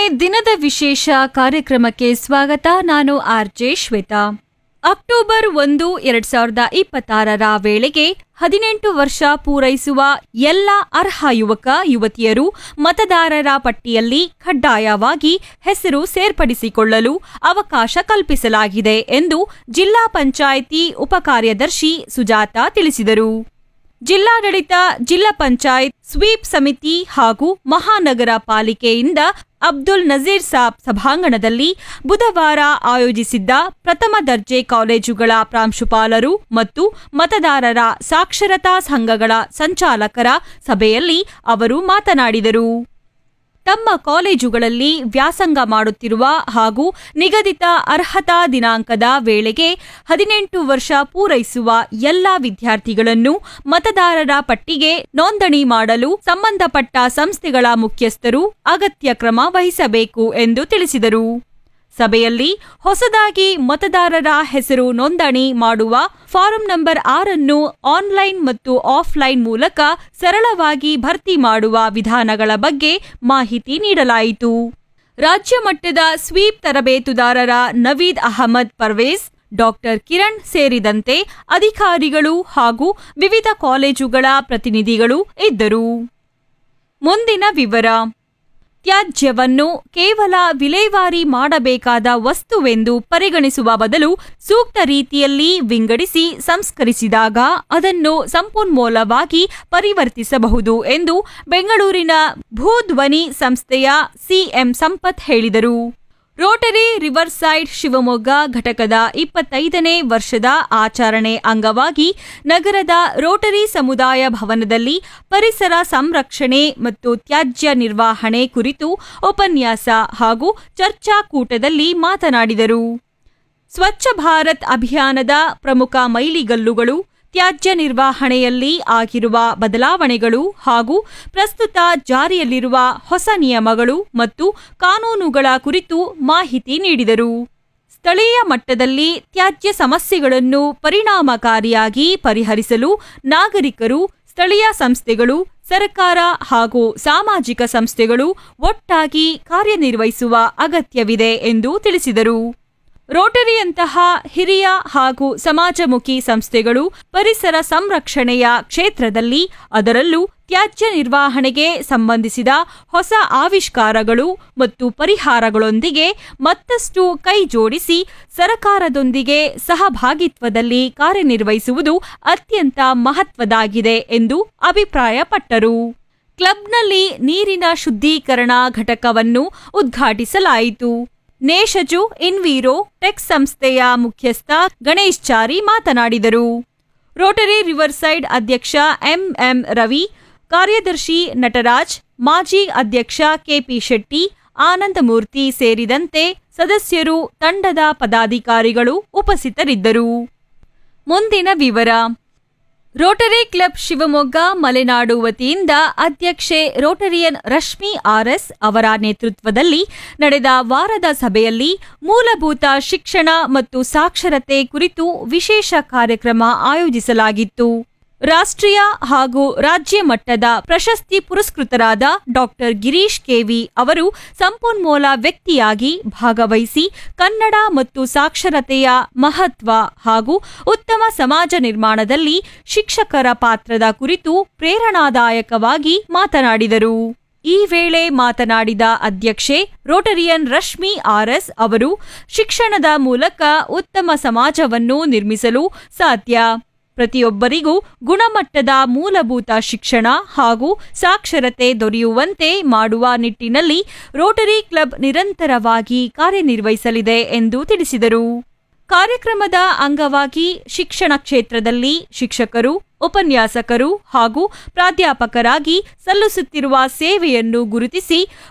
ದಿನದ ವಿಶೇಷ ಕಾರ್ಯಕ್ರಮಕ್ಕೆ ಸ್ವಾಗತ ನಾನು ಆರ್ ಜೆ ಶ್ವೇತಾ ಅಕ್ಟೋಬರ್ ಒಂದು ಎರಡ್ ಸಾವಿರದ ಇಪ್ಪತ್ತಾರರ ವೇಳೆಗೆ ಹದಿನೆಂಟು ವರ್ಷ ಪೂರೈಸುವ ಎಲ್ಲ ಅರ್ಹ ಯುವಕ ಯುವತಿಯರು ಮತದಾರರ ಪಟ್ಟಿಯಲ್ಲಿ ಕಡ್ಡಾಯವಾಗಿ ಹೆಸರು ಸೇರ್ಪಡಿಸಿಕೊಳ್ಳಲು ಅವಕಾಶ ಕಲ್ಪಿಸಲಾಗಿದೆ ಎಂದು ಜಿಲ್ಲಾ ಪಂಚಾಯಿತಿ ಉಪಕಾರ್ಯದರ್ಶಿ ಸುಜಾತ ತಿಳಿಸಿದರು ಜಿಲ್ಲಾಡಳಿತ ಜಿಲ್ಲಾ ಪಂಚಾಯತ್ ಸ್ವೀಪ್ ಸಮಿತಿ ಹಾಗೂ ಮಹಾನಗರ ಪಾಲಿಕೆಯಿಂದ ಅಬ್ದುಲ್ ನಜೀರ್ ಸಾಬ್ ಸಭಾಂಗಣದಲ್ಲಿ ಬುಧವಾರ ಆಯೋಜಿಸಿದ್ದ ಪ್ರಥಮ ದರ್ಜೆ ಕಾಲೇಜುಗಳ ಪ್ರಾಂಶುಪಾಲರು ಮತ್ತು ಮತದಾರರ ಸಾಕ್ಷರತಾ ಸಂಘಗಳ ಸಂಚಾಲಕರ ಸಭೆಯಲ್ಲಿ ಅವರು ಮಾತನಾಡಿದರು ತಮ್ಮ ಕಾಲೇಜುಗಳಲ್ಲಿ ವ್ಯಾಸಂಗ ಮಾಡುತ್ತಿರುವ ಹಾಗೂ ನಿಗದಿತ ಅರ್ಹತಾ ದಿನಾಂಕದ ವೇಳೆಗೆ ಹದಿನೆಂಟು ವರ್ಷ ಪೂರೈಸುವ ಎಲ್ಲ ವಿದ್ಯಾರ್ಥಿಗಳನ್ನು ಮತದಾರರ ಪಟ್ಟಿಗೆ ನೋಂದಣಿ ಮಾಡಲು ಸಂಬಂಧಪಟ್ಟ ಸಂಸ್ಥೆಗಳ ಮುಖ್ಯಸ್ಥರು ಅಗತ್ಯ ಕ್ರಮ ವಹಿಸಬೇಕು ಎಂದು ತಿಳಿಸಿದರು ಸಭೆಯಲ್ಲಿ ಹೊಸದಾಗಿ ಮತದಾರರ ಹೆಸರು ನೋಂದಣಿ ಮಾಡುವ ಫಾರಂ ನಂಬರ್ ಆರನ್ನು ಆನ್ಲೈನ್ ಮತ್ತು ಆಫ್ಲೈನ್ ಮೂಲಕ ಸರಳವಾಗಿ ಭರ್ತಿ ಮಾಡುವ ವಿಧಾನಗಳ ಬಗ್ಗೆ ಮಾಹಿತಿ ನೀಡಲಾಯಿತು ರಾಜ್ಯ ಮಟ್ಟದ ಸ್ವೀಪ್ ತರಬೇತುದಾರರ ನವೀದ್ ಅಹಮದ್ ಪರ್ವೇಜ್ ಡಾಕ್ಟರ್ ಕಿರಣ್ ಸೇರಿದಂತೆ ಅಧಿಕಾರಿಗಳು ಹಾಗೂ ವಿವಿಧ ಕಾಲೇಜುಗಳ ಪ್ರತಿನಿಧಿಗಳು ಇದ್ದರು ಮುಂದಿನ ವಿವರ ತ್ಯಾಜ್ಯವನ್ನು ಕೇವಲ ವಿಲೇವಾರಿ ಮಾಡಬೇಕಾದ ವಸ್ತುವೆಂದು ಪರಿಗಣಿಸುವ ಬದಲು ಸೂಕ್ತ ರೀತಿಯಲ್ಲಿ ವಿಂಗಡಿಸಿ ಸಂಸ್ಕರಿಸಿದಾಗ ಅದನ್ನು ಸಂಪನ್ಮೂಲವಾಗಿ ಪರಿವರ್ತಿಸಬಹುದು ಎಂದು ಬೆಂಗಳೂರಿನ ಭೂಧ್ವನಿ ಸಂಸ್ಥೆಯ ಸಿಎಂ ಸಂಪತ್ ಹೇಳಿದರು ರೋಟರಿ ರಿವರ್ ಸೈಡ್ ಶಿವಮೊಗ್ಗ ಘಟಕದ ಇಪ್ಪತ್ತೈದನೇ ವರ್ಷದ ಆಚರಣೆ ಅಂಗವಾಗಿ ನಗರದ ರೋಟರಿ ಸಮುದಾಯ ಭವನದಲ್ಲಿ ಪರಿಸರ ಸಂರಕ್ಷಣೆ ಮತ್ತು ತ್ಯಾಜ್ಯ ನಿರ್ವಹಣೆ ಕುರಿತು ಉಪನ್ಯಾಸ ಹಾಗೂ ಚರ್ಚಾಕೂಟದಲ್ಲಿ ಮಾತನಾಡಿದರು ಸ್ವಚ್ಛ ಭಾರತ್ ಅಭಿಯಾನದ ಪ್ರಮುಖ ಮೈಲಿಗಲ್ಲುಗಳು ತ್ಯಾಜ್ಯ ನಿರ್ವಹಣೆಯಲ್ಲಿ ಆಗಿರುವ ಬದಲಾವಣೆಗಳು ಹಾಗೂ ಪ್ರಸ್ತುತ ಜಾರಿಯಲ್ಲಿರುವ ಹೊಸ ನಿಯಮಗಳು ಮತ್ತು ಕಾನೂನುಗಳ ಕುರಿತು ಮಾಹಿತಿ ನೀಡಿದರು ಸ್ಥಳೀಯ ಮಟ್ಟದಲ್ಲಿ ತ್ಯಾಜ್ಯ ಸಮಸ್ಯೆಗಳನ್ನು ಪರಿಣಾಮಕಾರಿಯಾಗಿ ಪರಿಹರಿಸಲು ನಾಗರಿಕರು ಸ್ಥಳೀಯ ಸಂಸ್ಥೆಗಳು ಸರ್ಕಾರ ಹಾಗೂ ಸಾಮಾಜಿಕ ಸಂಸ್ಥೆಗಳು ಒಟ್ಟಾಗಿ ಕಾರ್ಯನಿರ್ವಹಿಸುವ ಅಗತ್ಯವಿದೆ ಎಂದು ತಿಳಿಸಿದರು ರೋಟರಿಯಂತಹ ಹಿರಿಯ ಹಾಗೂ ಸಮಾಜಮುಖಿ ಸಂಸ್ಥೆಗಳು ಪರಿಸರ ಸಂರಕ್ಷಣೆಯ ಕ್ಷೇತ್ರದಲ್ಲಿ ಅದರಲ್ಲೂ ತ್ಯಾಜ್ಯ ನಿರ್ವಹಣೆಗೆ ಸಂಬಂಧಿಸಿದ ಹೊಸ ಆವಿಷ್ಕಾರಗಳು ಮತ್ತು ಪರಿಹಾರಗಳೊಂದಿಗೆ ಮತ್ತಷ್ಟು ಕೈ ಜೋಡಿಸಿ ಸರಕಾರದೊಂದಿಗೆ ಸಹಭಾಗಿತ್ವದಲ್ಲಿ ಕಾರ್ಯನಿರ್ವಹಿಸುವುದು ಅತ್ಯಂತ ಮಹತ್ವದಾಗಿದೆ ಎಂದು ಅಭಿಪ್ರಾಯಪಟ್ಟರು ಕ್ಲಬ್ನಲ್ಲಿ ನೀರಿನ ಶುದ್ಧೀಕರಣ ಘಟಕವನ್ನು ಉದ್ಘಾಟಿಸಲಾಯಿತು ನೇಷಜು ಇನ್ವೀರೋ ಟೆಕ್ ಸಂಸ್ಥೆಯ ಮುಖ್ಯಸ್ಥ ಗಣೇಶ್ ಚಾರಿ ಮಾತನಾಡಿದರು ರೋಟರಿ ರಿವರ್ಸೈಡ್ ಅಧ್ಯಕ್ಷ ಎಂಎಂ ರವಿ ಕಾರ್ಯದರ್ಶಿ ನಟರಾಜ್ ಮಾಜಿ ಅಧ್ಯಕ್ಷ ಕೆಪಿ ಶೆಟ್ಟಿ ಆನಂದಮೂರ್ತಿ ಸೇರಿದಂತೆ ಸದಸ್ಯರು ತಂಡದ ಪದಾಧಿಕಾರಿಗಳು ಉಪಸ್ಥಿತರಿದ್ದರು ಮುಂದಿನ ವಿವರ ರೋಟರಿ ಕ್ಲಬ್ ಶಿವಮೊಗ್ಗ ಮಲೆನಾಡು ವತಿಯಿಂದ ಅಧ್ಯಕ್ಷೆ ರೋಟರಿಯನ್ ರಶ್ಮಿ ಆರ್ಎಸ್ ಅವರ ನೇತೃತ್ವದಲ್ಲಿ ನಡೆದ ವಾರದ ಸಭೆಯಲ್ಲಿ ಮೂಲಭೂತ ಶಿಕ್ಷಣ ಮತ್ತು ಸಾಕ್ಷರತೆ ಕುರಿತು ವಿಶೇಷ ಕಾರ್ಯಕ್ರಮ ಆಯೋಜಿಸಲಾಗಿತ್ತು ರಾಷ್ಟ್ರೀಯ ಹಾಗೂ ರಾಜ್ಯ ಮಟ್ಟದ ಪ್ರಶಸ್ತಿ ಪುರಸ್ಕೃತರಾದ ಡಾಕ್ಟರ್ ಗಿರೀಶ್ ಕೆವಿ ಅವರು ಸಂಪನ್ಮೂಲ ವ್ಯಕ್ತಿಯಾಗಿ ಭಾಗವಹಿಸಿ ಕನ್ನಡ ಮತ್ತು ಸಾಕ್ಷರತೆಯ ಮಹತ್ವ ಹಾಗೂ ಉತ್ತಮ ಸಮಾಜ ನಿರ್ಮಾಣದಲ್ಲಿ ಶಿಕ್ಷಕರ ಪಾತ್ರದ ಕುರಿತು ಪ್ರೇರಣಾದಾಯಕವಾಗಿ ಮಾತನಾಡಿದರು ಈ ವೇಳೆ ಮಾತನಾಡಿದ ಅಧ್ಯಕ್ಷೆ ರೋಟರಿಯನ್ ರಶ್ಮಿ ಆರ್ಎಸ್ ಅವರು ಶಿಕ್ಷಣದ ಮೂಲಕ ಉತ್ತಮ ಸಮಾಜವನ್ನು ನಿರ್ಮಿಸಲು ಸಾಧ್ಯ ಪ್ರತಿಯೊಬ್ಬರಿಗೂ ಗುಣಮಟ್ಟದ ಮೂಲಭೂತ ಶಿಕ್ಷಣ ಹಾಗೂ ಸಾಕ್ಷರತೆ ದೊರೆಯುವಂತೆ ಮಾಡುವ ನಿಟ್ಟಿನಲ್ಲಿ ರೋಟರಿ ಕ್ಲಬ್ ನಿರಂತರವಾಗಿ ಕಾರ್ಯನಿರ್ವಹಿಸಲಿದೆ ಎಂದು ತಿಳಿಸಿದರು ಕಾರ್ಯಕ್ರಮದ ಅಂಗವಾಗಿ ಶಿಕ್ಷಣ ಕ್ಷೇತ್ರದಲ್ಲಿ ಶಿಕ್ಷಕರು ಉಪನ್ಯಾಸಕರು ಹಾಗೂ ಪ್ರಾಧ್ಯಾಪಕರಾಗಿ ಸಲ್ಲಿಸುತ್ತಿರುವ ಸೇವೆಯನ್ನು ಗುರುತಿಸಿ